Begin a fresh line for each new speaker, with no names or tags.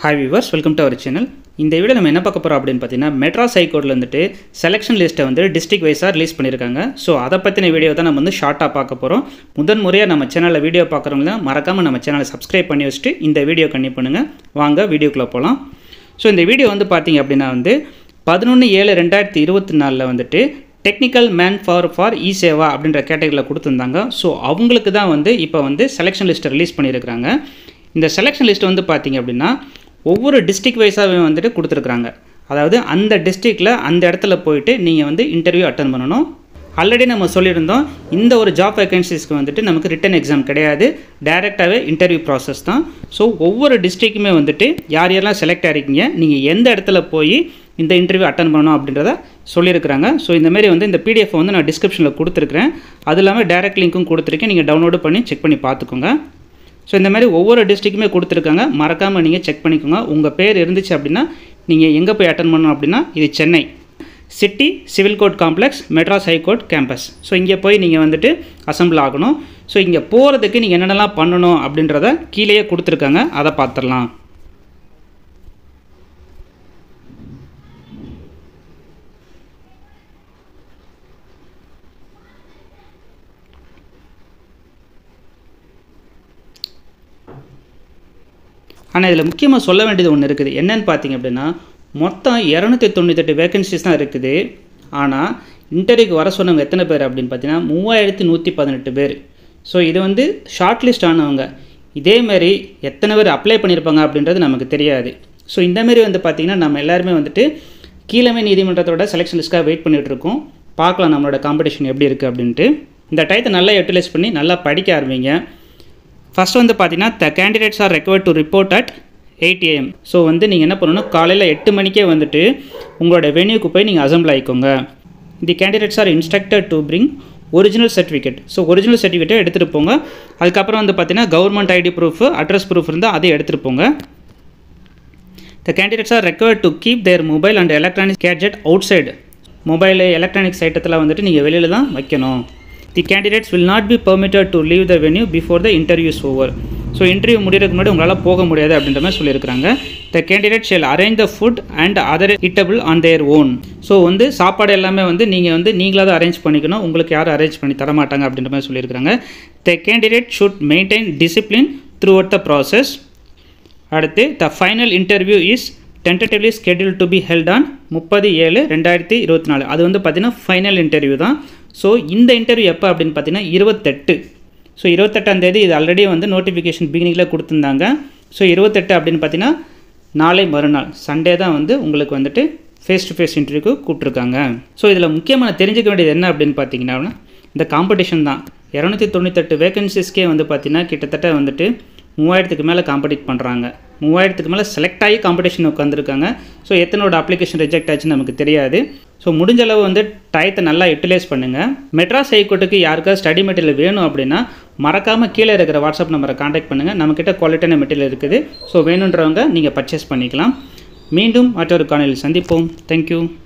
hi viewers welcome to our channel இந்த video நம்ம என்ன பார்க்க போகிறோம் அப்படின்னு பார்த்தீங்கன்னா மெட்ராஸ் ஹைகோர்ட்டில் வந்துட்டு செலெக்ஷன் லிஸ்ட்டை வந்து டிஸ்ட்ரிக்ட் வைஸாக ரிலீஸ் பண்ணியிருக்காங்க ஸோ அதை பற்றின வீடியோ தான் நம்ம வந்து ஷார்ட்டாக பார்க்க போகிறோம் முதன் முறையாக நம்ம சேனலில் வீடியோ பார்க்குறவங்க மறக்காமல் நம்ம சேனலை சப்ஸ்கிரைப் பண்ணி வச்சுட்டு இந்த வீடியோ கண்ணி பண்ணுங்கள் வாங்க வீடியோக்குள்ளே போகலாம் ஸோ இந்த வீடியோ வந்து பார்த்தீங்க அப்படின்னா வந்து பதினொன்று ஏழு ரெண்டாயிரத்தி இருபத்தி நாலில் வந்துட்டு technical man for for e Seva அப்படின்ற கேட்டகரியில் கொடுத்துருந்தாங்க ஸோ அவங்களுக்கு தான் வந்து இப்போ வந்து செலெக்ஷன் லிஸ்ட்டை ரிலீஸ் பண்ணியிருக்கிறாங்க இந்த செலெக்ஷன் லிஸ்ட் வந்து பார்த்தீங்க அப்படின்னா ஒவ்வொரு டிஸ்ட்ரிக்ட் வைஸாகவே வந்துட்டு கொடுத்துருக்குறாங்க அதாவது அந்த டிஸ்ட்ரிக்டில் அந்த இடத்துல போயிட்டு நீங்கள் வந்து இன்டர்வியூ அட்டன் பண்ணணும் ஆல்ரெடி நம்ம சொல்லியிருந்தோம் இந்த ஒரு ஜாப் வேகன்சிஸ்க்கு வந்துட்டு நமக்கு ரிட்டன் எக்ஸாம் கிடையாது டைரெக்டாகவே இன்டர்வியூ ப்ராசஸ் தான் ஸோ ஒவ்வொரு டிஸ்ட்ரிக்குமே வந்துட்டு யார் யாரெல்லாம் செலக்ட் ஆகிருக்கீங்க நீங்கள் எந்த இடத்துல போய் இந்த இன்டர்வியூ அட்டன் பண்ணணும் அப்படின்றத சொல்லியிருக்கிறாங்க ஸோ இந்தமாரி வந்து இந்த பிடிஎஃப் வந்து நான் டிஸ்கிரிப்ஷனில் கொடுத்துருக்குறேன் அது இல்லாமல் டேரக்ட் லிங்க்கும் கொடுத்துருக்கேன் நீங்கள் டவுன்லோடு பண்ணி செக் பண்ணி பார்த்துக்கோங்க ஸோ இந்த மாதிரி ஒவ்வொரு டிஸ்ட்ரிக்குமே கொடுத்துருக்காங்க மறக்காமல் நீங்கள் செக் பண்ணிக்கோங்க உங்கள் பேர் இருந்துச்சு அப்படின்னா நீங்கள் எங்கே போய் அட்டன் பண்ணணும் அப்படின்னா இது Chennai city civil court complex Madras high court campus so இங்கே போய் நீங்கள் வந்துட்டு அசம்பிள் ஆகணும் ஸோ இங்கே போகிறதுக்கு நீங்கள் என்னென்னலாம் பண்ணணும் அப்படின்றத கீழேயே கொடுத்துருக்காங்க அதை பார்த்துடலாம் ஆனால் இதில் முக்கியமாக சொல்ல வேண்டியது ஒன்று இருக்குது என்னன்னு பார்த்தீங்க அப்படின்னா மொத்தம் இரநூத்தி தொண்ணூத்தெட்டு வேகன்சிஸ் தான் இருக்குது ஆனால் இன்டர்வியூக்கு வர சொன்னவங்க எத்தனை பேர் அப்படின்னு பார்த்தீங்கன்னா மூவாயிரத்தி நூற்றி பதினெட்டு பேர் ஸோ இது வந்து ஷார்ட் லிஸ்ட் ஆனவங்க இதேமாரி எத்தனை பேர் அப்ளை பண்ணியிருப்பாங்க அப்படின்றது நமக்கு தெரியாது ஸோ இந்தமாரி வந்து பார்த்திங்கன்னா நம்ம எல்லாருமே வந்துட்டு கீழமை நீதிமன்றத்தோட செலெக்ஷன் லிஸ்ட்டாக வெயிட் பண்ணிகிட்டு இருக்கோம் பார்க்கலாம் நம்மளோட காம்படிஷன் எப்படி இருக்குது அப்படின்ட்டு இந்த டயத்தை நல்லா யூட்டிலைஸ் பண்ணி நல்லா படிக்க ஆரம்பிங்க ஃபஸ்ட் வந்து பார்த்தீங்கன்னா the candidates are required to report at eight AM so வந்து நீங்கள் என்ன பண்ணணும் காலையில் எட்டு மணிக்கே வந்துட்டு உங்களோட வென்யூக்கு போய் நீங்கள் அசம்பிள் ஆகிக்கோங்க the candidates are instructed to bring original certificate so original சர்டிஃபிகேட்டை எடுத்துகிட்டு போங்க அதுக்கப்புறம் வந்து பார்த்தீங்கன்னா government ID proof address proof இருந்தால் அதை எடுத்துகிட்டு போங்க the candidates are required to keep their mobile and electronic gadget outside mobile electronics ஐட்டத்தில் வந்துட்டு நீங்கள் வெளியில் தான் வைக்கணும் the candidates will not be permitted to leave the venue before the interviews over so interview முடிகிறதுக்கு முன்னாடி உங்களால் போக முடியாது அப்படின்ற மாதிரி சொல்லியிருக்காங்க the candidate shall arrange the food and other eatable on their own so வந்து சாப்பாடு எல்லாமே வந்து நீங்கள் வந்து நீங்களாக தான் அரேஞ்ச் பண்ணிக்கணும் உங்களுக்கு யாரும் அரேஞ்ச் பண்ணி தர மாட்டாங்க அப்படின்ற மாதிரி சொல்லியிருக்காங்க the candidate should maintain discipline throughout the process அடுத்து the final interview is tentatively schedule to be held on முப்பது ஏழு ரெண்டாயிரத்தி இருபத்தி நாலு அது வந்து பார்த்திங்கன்னா ஃபைனல் இன்டர்வியூ தான் ஸோ இந்த இன்டர்வியூ எப்போ அப்படின்னு பார்த்தீங்கன்னா இருபத்தெட்டு ஸோ இருபத்தெட்டாந்தேதி இது ஆல்ரெடி வந்து நோட்டிஃபிகேஷன் பிகினிங்கில் கொடுத்துருந்தாங்க ஸோ இருபத்தெட்டு அப்படின்னு பார்த்தீங்கன்னா நாளை மறுநாள் சண்டே தான் வந்து உங்களுக்கு வந்துட்டு ஃபேஸ் டு ஃபேஸ் இன்டர்வியூக்கு கூப்பிட்ருக்காங்க ஸோ இதில் முக்கியமாக தெரிஞ்சுக்க வேண்டியது என்ன அப்படின்னு பார்த்தீங்கன்னா இந்த காம்படிஷன் தான் இரநூத்தி தொண்ணூத்தெட்டு வேகன்சிஸ்க்கே வந்து பார்த்திங்கன்னா கிட்டத்தட்ட வந்துட்டு மூவாயிரத்துக்கு மேலே காம்படிட் பண்ணுறாங்க மூவாயிரத்துக்கு மேலே செலக்ட் ஆகி காம்படிஷன் உட்காந்துருக்காங்க ஸோ எத்தனோட அப்ளிகேஷன் ரிஜெக்ட் ஆச்சுன்னு நமக்கு தெரியாது ஸோ முடிஞ்ச அளவு வந்து டயத்தை நல்லா யூட்டிலைஸ் பண்ணுங்கள் மெட்ராஸ் ஹைகோர்ட்டுக்கு யாருக்காவது ஸ்டடி மெட்டீரியல் வேணும் அப்படின்னா மறக்காமல் கீழே இருக்கிற வாட்ஸ்அப் நம்பரை காண்டாக்ட் பண்ணுங்கள் நம்மக்கிட்ட குவாலிட்டியான மெட்டீரியல் இருக்குது ஸோ வேணுன்றவங்க நீங்கள் பர்ச்சேஸ் பண்ணிக்கலாம் மீண்டும் மற்றொரு காணொலியில் சந்திப்போம் தேங்க்யூ